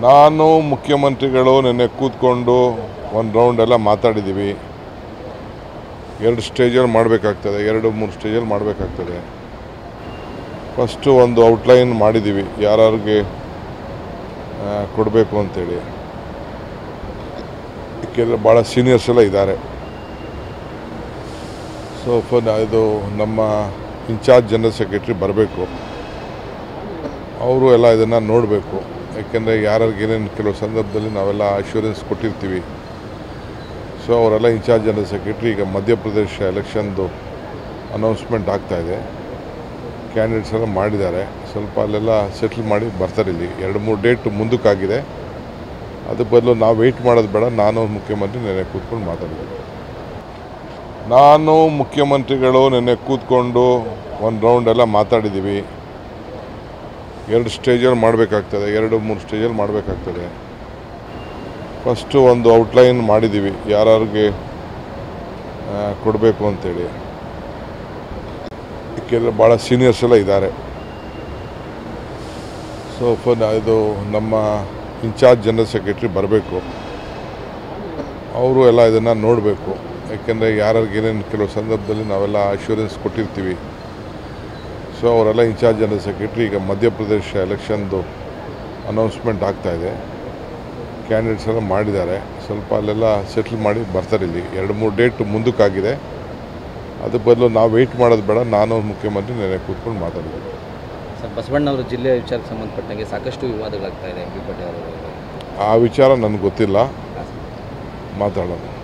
ನಾನು ಮುಖ್ಯಮಂತ್ರಿಗಳು ನಿನ್ನೆ ಕೂತ್ಕೊಂಡು ಒಂದು ರೌಂಡ್ ಎಲ್ಲ ಮಾತಾಡಿದ್ದೀವಿ ಎರಡು ಸ್ಟೇಜಲ್ಲಿ ಮಾಡಬೇಕಾಗ್ತದೆ ಎರಡು ಮೂರು ಸ್ಟೇಜಲ್ಲಿ ಮಾಡಬೇಕಾಗ್ತದೆ ಫಸ್ಟು ಒಂದು ಔಟ್ಲೈನ್ ಮಾಡಿದ್ದೀವಿ ಯಾರ್ಯಾರಿಗೆ ಕೊಡಬೇಕು ಅಂತೇಳಿ ಏಕೆಂದರೆ ಭಾಳ ಸೀನಿಯರ್ಸ್ ಎಲ್ಲ ಇದ್ದಾರೆ ಸೊ ಫ ಇದು ನಮ್ಮ ಇನ್ಚಾರ್ಜ್ ಜನರಲ್ ಸೆಕ್ರೆಟ್ರಿ ಬರಬೇಕು ಅವರು ಎಲ್ಲ ಇದನ್ನು ನೋಡಬೇಕು ಯಾಕೆಂದರೆ ಯಾರ್ಯಾರಿಗೆ ಏನೇನು ಕೆಲವು ಸಂದರ್ಭದಲ್ಲಿ ನಾವೆಲ್ಲ ಅಶ್ಯೂರೆನ್ಸ್ ಕೊಟ್ಟಿರ್ತೀವಿ ಸೊ ಅವರೆಲ್ಲ ಇನ್ಚಾರ್ಜ್ ಜನರಲ್ ಸೆಕ್ರೆಟ್ರಿ ಈಗ ಮಧ್ಯಪ್ರದೇಶ ಎಲೆಕ್ಷನ್ದು ಅನೌನ್ಸ್ಮೆಂಟ್ ಆಗ್ತಾಯಿದೆ ಕ್ಯಾಂಡಿಡೇಟ್ಸ್ ಎಲ್ಲ ಮಾಡಿದ್ದಾರೆ ಸ್ವಲ್ಪ ಅಲ್ಲೆಲ್ಲ ಸೆಟ್ಲ್ ಮಾಡಿ ಬರ್ತಾರೆ ಇಲ್ಲಿ ಎರಡು ಮೂರು ಡೇಟ್ ಮುಂದಕ್ಕಾಗಿದೆ ಅದು ಬದಲು ನಾವು ವೆಯ್ಟ್ ಮಾಡೋದು ಬೇಡ ನಾನು ಮುಖ್ಯಮಂತ್ರಿ ನೆನ್ನೆ ಕೂತ್ಕೊಂಡು ಮಾತಾಡಿದ್ದೆ ನಾನು ಮುಖ್ಯಮಂತ್ರಿಗಳು ನಿನ್ನೆ ಕೂತ್ಕೊಂಡು ಒಂದು ರೌಂಡ್ ಎಲ್ಲ ಮಾತಾಡಿದ್ದೀವಿ ಎರಡು ಸ್ಟೇಜಲ್ಲಿ ಮಾಡಬೇಕಾಗ್ತದೆ ಎರಡು ಮೂರು ಸ್ಟೇಜಲ್ಲಿ ಮಾಡಬೇಕಾಗ್ತದೆ ಫಸ್ಟು ಒಂದು ಔಟ್ಲೈನ್ ಮಾಡಿದ್ದೀವಿ ಯಾರ್ಯಾರಿಗೆ ಕೊಡಬೇಕು ಅಂತೇಳಿ ಏಕೆಂದರೆ ಭಾಳ ಸೀನಿಯರ್ಸ್ ಎಲ್ಲ ಇದ್ದಾರೆ ಸೊ ಫ ಇದು ನಮ್ಮ ಇನ್ಚಾರ್ಜ್ ಜನರಲ್ ಸೆಕ್ರೆಟ್ರಿ ಬರಬೇಕು ಅವರು ಎಲ್ಲ ಇದನ್ನು ನೋಡಬೇಕು ಯಾಕೆಂದರೆ ಯಾರ್ಯಾರಿಗೆ ಏನೇನು ಕೆಲವು ಸಂದರ್ಭದಲ್ಲಿ ನಾವೆಲ್ಲ ಅಶ್ಯೂರೆನ್ಸ್ ಕೊಟ್ಟಿರ್ತೀವಿ ಸೊ ಅವರೆಲ್ಲ ಇನ್ಚಾರ್ಜ್ ಜನರಲ್ ಸೆಕ್ರೆಟ್ರಿ ಈಗ ಮಧ್ಯಪ್ರದೇಶ ಎಲೆಕ್ಷನ್ದು ಅನೌನ್ಸ್ಮೆಂಟ್ ಆಗ್ತಾಯಿದೆ ಕ್ಯಾಂಡಿಡೇಟ್ಸ್ ಎಲ್ಲ ಮಾಡಿದ್ದಾರೆ ಸ್ವಲ್ಪ ಅಲ್ಲೆಲ್ಲ ಸೆಟ್ಲ್ ಮಾಡಿ ಬರ್ತಾರೆ ಇಲ್ಲಿ ಎರಡು ಮೂರು ಡೇಟ್ ಮುಂದಕ್ಕಾಗಿದೆ ಅದು ಬದಲು ನಾವು ವೆಯ್ಟ್ ಮಾಡೋದು ಬೇಡ ನಾನು ಮುಖ್ಯಮಂತ್ರಿ ನೆನ್ನೆ ಕೂತ್ಕೊಂಡು ಮಾತಾಡಿದ್ದೆ ಸರ್ ಬಸವಣ್ಣವರ ಜಿಲ್ಲೆಯ ವಿಚಾರಕ್ಕೆ ಸಂಬಂಧಪಟ್ಟಂಗೆ ಸಾಕಷ್ಟು ವಿವಾದಗಳಾಗ್ತಾ ಇದೆ ಎಂ ಪಿ ಪಾಟೀಲ್ ಅವರು ಆ ವಿಚಾರ ನನಗೆ ಗೊತ್ತಿಲ್ಲ ಮಾತಾಡೋಣ